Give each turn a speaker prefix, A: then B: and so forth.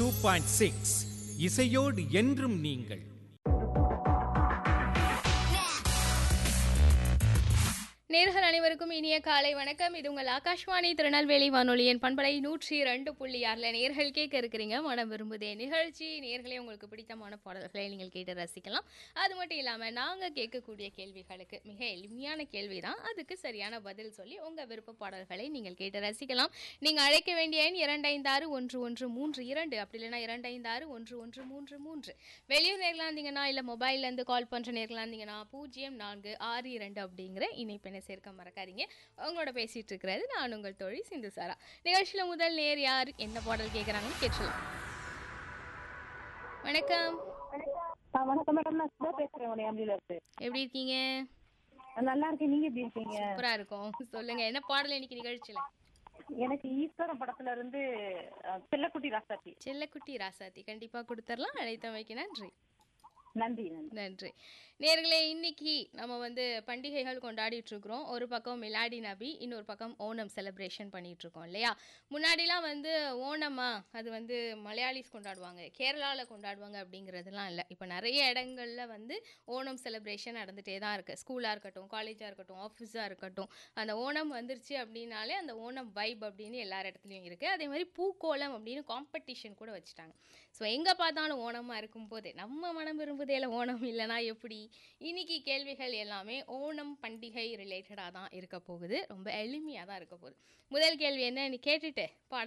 A: point six இசையோடு என்றும் நீங்கள்
B: நேர்கள் அனைவருக்கும் இனிய காலை வணக்கம் இது உங்கள் ஆகாஷ்வாணி திருநெல்வேலி வானொலியின் பண்பலை நூற்றி ரெண்டு புள்ளி ஆறில் நேர்கள் கேட்க இருக்கிறீங்க மனம் விரும்புதே நிகழ்ச்சி நேர்களே உங்களுக்கு பிடித்தமான பாடல்களை நீங்கள் கேட்டு ரசிக்கலாம் அது மட்டும் இல்லாமல் நாங்கள் கேட்கக்கூடிய கேள்விகளுக்கு மிக எளிமையான கேள்வி தான் அதுக்கு சரியான பதில் சொல்லி உங்கள் விருப்ப பாடல்களை நீங்கள் கேட்டு ரசிக்கலாம் நீங்கள் அழைக்க வேண்டிய எண் இரண்டைந்தாறு ஒன்று ஒன்று மூன்று இரண்டு அப்படி இல்லைன்னா இரண்டைந்தாறு ஒன்று ஒன்று மூன்று மூன்று வெளியூர் நேர்களாக இருந்தீங்கன்னா இல்லை மொபைல்லேருந்து கால் பண்ணுற நேர்களாக இருந்தீங்கன்னா பூஜ்ஜியம் நான்கு ஆறு இரண்டு அப்படிங்கிற இணைப்பெண்ணை சேர்க்க மறக்காதீங்க உங்களோட பேசிட்டு இருக்கிறது நான் உங்கள் தோழி சிந்து சாரா நிகழ்ச்சியில் முதல் நேர் யார் என்ன பாடல் கேட்குறாங்கன்னு கேட்டுலாம் வணக்கம்
C: ஆ, வணக்கம் மேடம் நான் சுதா பேசுறேன் உடையாம்பில இருந்து
B: எப்படி இருக்கீங்க
C: நல்லா இருக்கேன் நீங்க எப்படி இருக்கீங்க
B: சூப்பரா இருக்கும் சொல்லுங்க என்ன பாடல் இன்னைக்கு நிகழ்ச்சியில்
C: எனக்கு ஈஸ்வரம் படத்துல இருந்து அ, செல்லக்குட்டி ராசாத்தி
B: செல்லக்குட்டி ராசாத்தி கண்டிப்பாக கொடுத்துடலாம் அழைத்தமைக்கு நன்றி
C: நன்றி நன்றி
B: நன்றி நேர்களே இன்னைக்கு நம்ம வந்து பண்டிகைகள் கொண்டாடிட்டு இருக்கிறோம் ஒரு பக்கம் மிலாடி நபி இன்னொரு பக்கம் ஓணம் செலிப்ரேஷன் பண்ணிட்டு இருக்கோம் இல்லையா முன்னாடிலாம் வந்து ஓணமா அது வந்து மலையாளிஸ் கொண்டாடுவாங்க கேரளாவில் கொண்டாடுவாங்க அப்படிங்கிறதுலாம் இல்லை இப்போ நிறைய இடங்கள்ல வந்து ஓணம் செலிப்ரேஷன் நடந்துகிட்டே தான் இருக்குது ஸ்கூலாக இருக்கட்டும் காலேஜாக இருக்கட்டும் ஆஃபீஸாக இருக்கட்டும் அந்த ஓணம் வந்துருச்சு அப்படின்னாலே அந்த ஓணம் வைப் அப்படின்னு எல்லார் இடத்துலையும் இருக்குது அதே மாதிரி பூக்கோலம் அப்படின்னு காம்படிஷன் கூட வச்சுட்டாங்க ஸோ எங்கே பார்த்தாலும் ஓணமாக இருக்கும்போது நம்ம மனம் விரும்புதேல ஓணம் இல்லைனா எப்படி இன்னைக்கு கேள்விகள் எல்லாமே ஓணம் பண்டிகை ரிலேட்டடாக தான் இருக்க போகுது ரொம்ப எளிமையாக தான் இருக்க போகுது முதல் கேள்வி என்னன்னு கேட்டுட்டு பாட